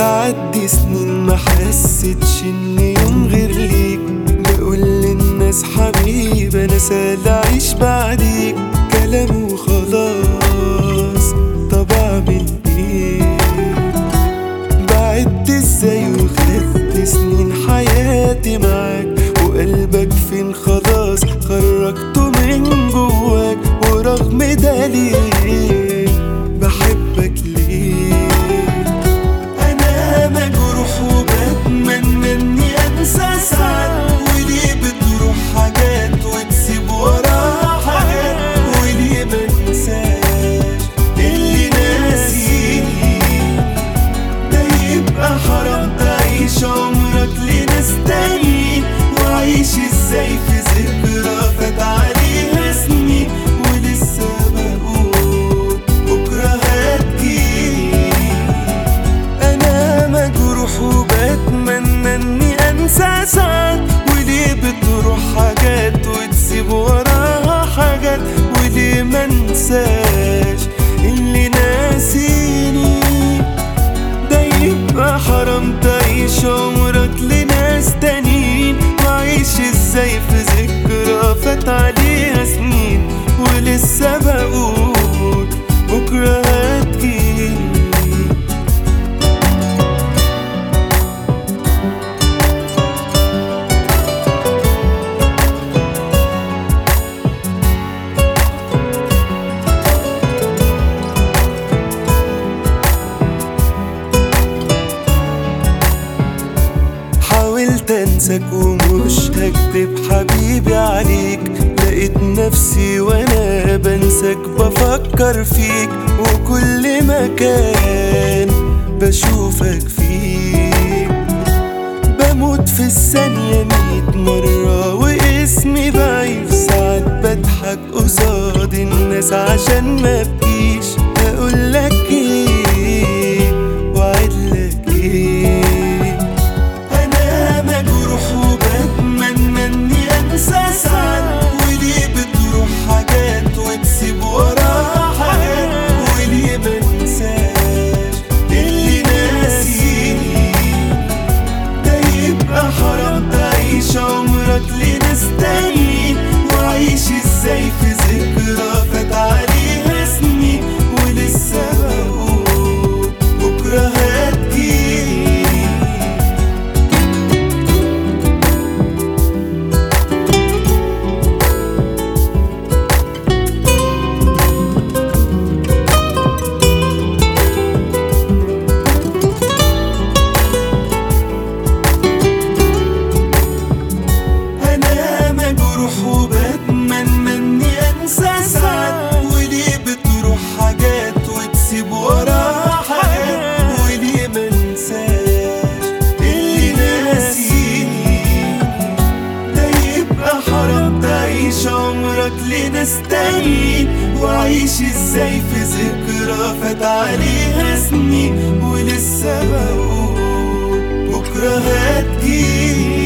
تعدي سنين ما حسيتش ان يوم غير ليك بقول للناس حبيب انا سهل اعيش بعديك كلام وخلاص طب اعمل ايه بعدت ازاي وخدت سنين حياتي معاك وقلبك فين خلاص خرجته من جواك ورغم ده ليه بحبك ليه انا مجروح وبتمنى اني انسى ساعات وليه بتروح حاجات وتسيب وراها حاجات وليه منساش اللي ناسيني ده يبقى حرام تعيش عمرك لناس تانيين وعيش ازاي في ذكرى فات عليها سنين ولسه بقول بكرة هتجيلي انا مجروح وبتمنى اني انسى ساعات وليه بتروح حاجات وتسيب وراها حاجات وليه منساش اللي ناسيني ده يبقى حرام تعيش عمرك لناس تانيين وعيش ازاي في ذكرى فات عليها سنين ولسه بقول بكرة هتجيلي حاولت انساك ومش هكدب حبيبي عليك لقيت نفسي وانا بنساك بفكر فيك وكل مكان بشوفك فيه بموت في الثانية ميت مرة واسمي بعيد ساعات بضحك قصاد الناس عشان ما بكيش هقولك ايه وعدلك ايه انا مجروح وبتمنى اني انسى ساعات وليه بتروح حاجات وتسيب وراها حاجات وليه منساش اللي ناسيني ده يبقى حرام تعيش عمرك لناس تانيين وعيش ازاي في ذكرى فات عليها سنين ولسه بقول بكرة هتجيلي انا مجروح وبتمنى اني انسى ساعات وليه بتروح حاجات وتسيب وراها حاجات وليه منساش اللي ناسيني ده يبقى حرام تعيش عمرك لناس تانيين وعيش ازاي في ذكرى فات عليها سنين ولسه بقول بكرة هتجيلي